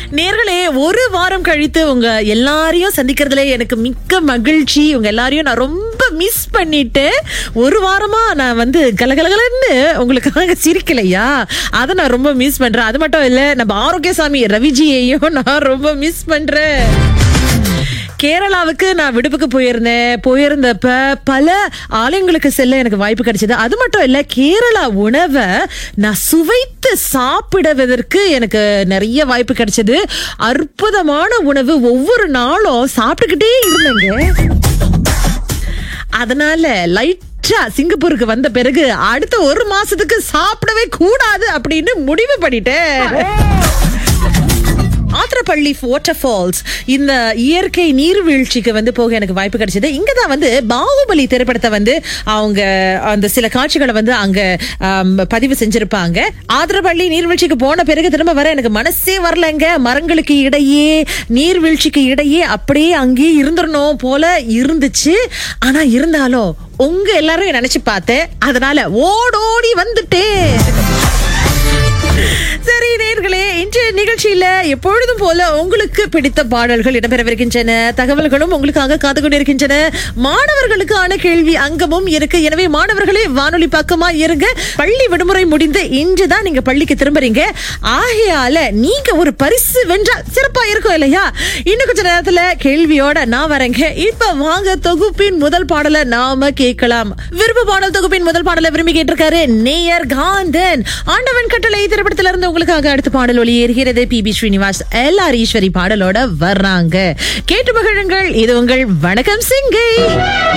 நேர்களே ஒரு வாரம் கழித்து உங்க எல்லாரையும் சந்திக்கிறதுல எனக்கு மிக்க மகிழ்ச்சி உங்க எல்லாரையும் நான் ரொம்ப மிஸ் பண்ணிட்டு ஒரு வாரமா நான் வந்து கலகலகலன்னு உங்களுக்காக சிரிக்கலையா அதை நான் ரொம்ப மிஸ் பண்றேன் அது மட்டும் இல்ல நம்ம ஆரோக்கியசாமி ரவிஜியையும் நான் ரொம்ப மிஸ் பண்றேன் கேரளாவுக்கு நான் விடுப்புக்கு போயிருந்தேன் போயிருந்தப்ப பல ஆலயங்களுக்கு செல்ல எனக்கு வாய்ப்பு கிடைச்சது அது மட்டும் இல்ல கேரளா உணவை நான் சுவைத்து சாப்பிடுவதற்கு எனக்கு நிறைய வாய்ப்பு கிடைச்சது அற்புதமான உணவு ஒவ்வொரு நாளும் சாப்பிட்டுக்கிட்டே இருந்தேங்க அதனால லைட்டா சிங்கப்பூருக்கு வந்த பிறகு அடுத்த ஒரு மாசத்துக்கு சாப்பிடவே கூடாது அப்படின்னு முடிவு பண்ணிட்டேன் ஆத்திரப்பள்ளி வாட்டர் ஃபால்ஸ் இந்த இயற்கை நீர்வீழ்ச்சிக்கு வந்து போக எனக்கு வாய்ப்பு கிடைச்சது இங்க தான் வந்து பாகுபலி திரைப்படத்தை வந்து அவங்க அந்த சில காட்சிகளை வந்து அங்க ஆம், பதிவு செஞ்சிருப்பாங்க ஆத்திரப்பள்ளி நீர்வீழ்ச்சிக்கு போன பிறகு திரும்ப வர எனக்கு மனசே வரலங்க மரங்களுக்கு இடையே நீர்வீழ்ச்சிக்கு இடையே அப்படியே அங்கேயே இருந்துடணும் போல இருந்துச்சு ஆனா இருந்தாலும் உங்க எல்லாரும் நினைச்சு பார்த்தேன் அதனால ஓடோடி வந்துட்டேன் சரி நேர்களே இன்றைய நிகழ்ச்சியில எப்பொழுதும் போல உங்களுக்கு பிடித்த பாடல்கள் இடம்பெறவிருக்கின்றன தகவல்களும் உங்களுக்காக காத்து கொண்டிருக்கின்றன மாணவர்களுக்கான கேள்வி அங்கமும் இருக்கு எனவே மாணவர்களே வானொலி பக்கமா இருங்க பள்ளி விடுமுறை முடிந்து இன்றுதான் நீங்க பள்ளிக்கு திரும்புறீங்க ஆகையால நீங்க ஒரு பரிசு வென்றால் சிறப்பா இருக்கும் இல்லையா இன்னும் கொஞ்ச நேரத்துல கேள்வியோட நான் வரேங்க இப்ப வாங்க தொகுப்பின் முதல் பாடலை நாம கேட்கலாம் விருப்ப பாடல் தொகுப்பின் முதல் பாடலை விரும்பி கேட்டிருக்காரு நேயர் காந்தன் ஆண்டவன் கட்டளை திரைப்படத்துல இருந்து உங்களுக்காக அடுத்த பாடல் ஒளியேறுகிறது P B Srinivas L R Eswari பாடலோட வர்றாங்க கேட்டு மகிழுங்கள் இது உங்கள் வணக்கம் சிங்கை